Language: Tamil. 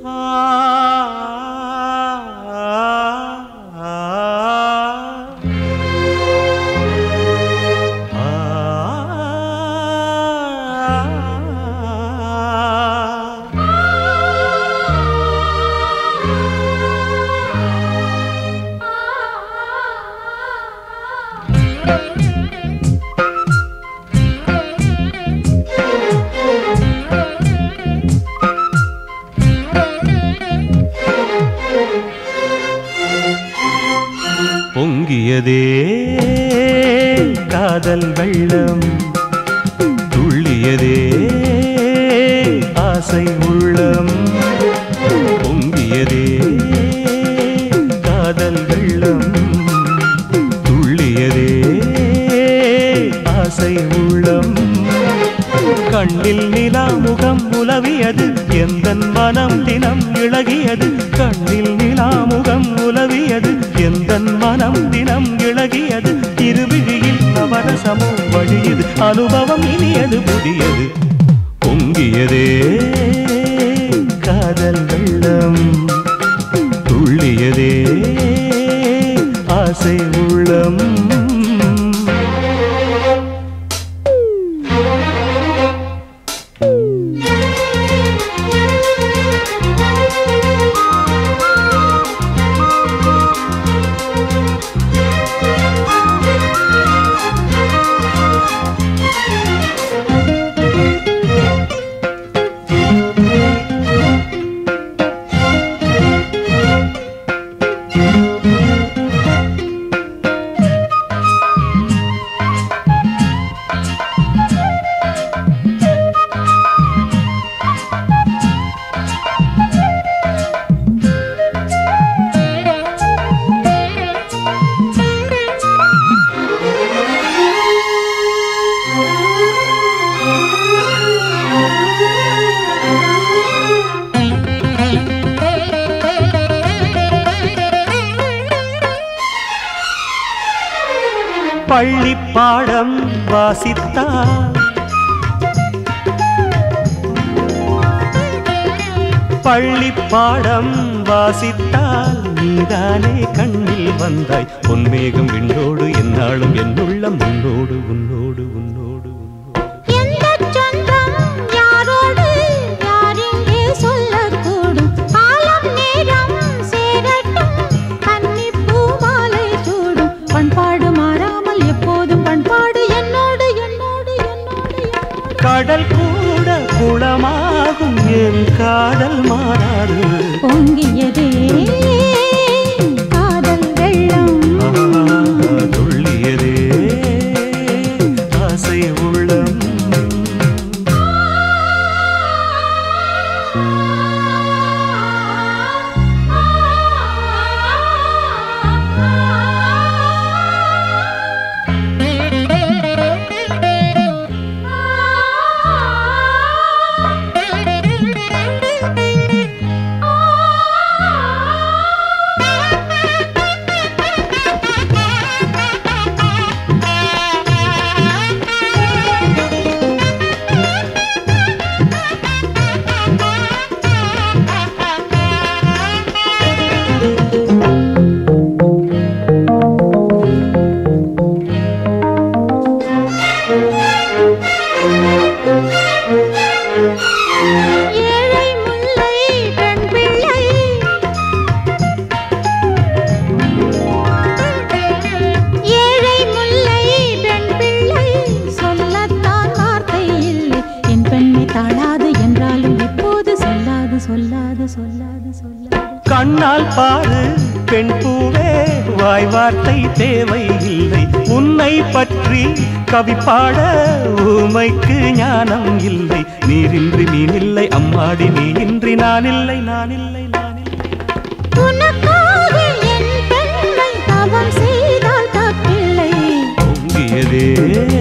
பொங்கியதே காதல் வெள்ளம் துள்ளியதே ஆசை உள்ளம் பொங்கியதே காதல் வெள்ளம் துள்ளியதே ஆசை உள்ளம் கண்ணில் நிலா முகம் உலவியது எந்த மனம் தினம் இழகியது கண்ணில் நிலா முகம் உலவியது எந்த மனம் தினம் இழகியது இருவிழியில் நவரசமோ வழியது அனுபவம் இனியது புதியது பொங்கியதே காதல் வெள்ளம் துள்ளியதே ஆசை உள்ளம் பள்ளி பாடம் வாசித்தார் பள்ளி பாடம் வாசித்தால் நீதானே கண்ணில் வந்தாய் பொன்மேகம் விண்ணோடு என்னாலும் என்னுள்ளம் உன்னோடு உன்னோடு உன்னோடு உன்னோடு எந்தச் சொந்தம் யாரோடு யாரெங்கே சொல்லக்கூடும் காலம் நேரம் சேரட்டும் கன்னிப் பூமாலை சூடும் பண்பாடு மாறாமல் எப்போதும் பண்பாடு என்னோடு என்னோடு என்னோடு என்னோடு கடல் கூட குளமாகும் என் காதல் மாறாது பொங்கியதே காதல் வெள்ளம் ஆ, துள்ளியதே ஆசை உள்ளம் ஏழை முல்லை பெண் பிள்ளை ஏழை முல்லை பெண் பிள்ளை சொல்லத்தான் வார்த்தை இல்லை என் பெண்ணை தாழாது என்றாலும் இப்போது சொல்லாது சொல்லாது சொல்லாது சொல்லாது கண்ணால் பாரு பெண் பூவே வாய் வார்த்தை தேவை இல்லை உன்னை பற்றி கவி பாட ஊமைக்கு ஞானம் இல்லை நீரின்றி மீனில்லை அம்மாடி நீ இன்றி நான் இல்லை நான் இல்லை நான் இல்லை உனக்காக என் பெண்ணை தவம் செய்தால் தப்பில்லை பொங்கியதே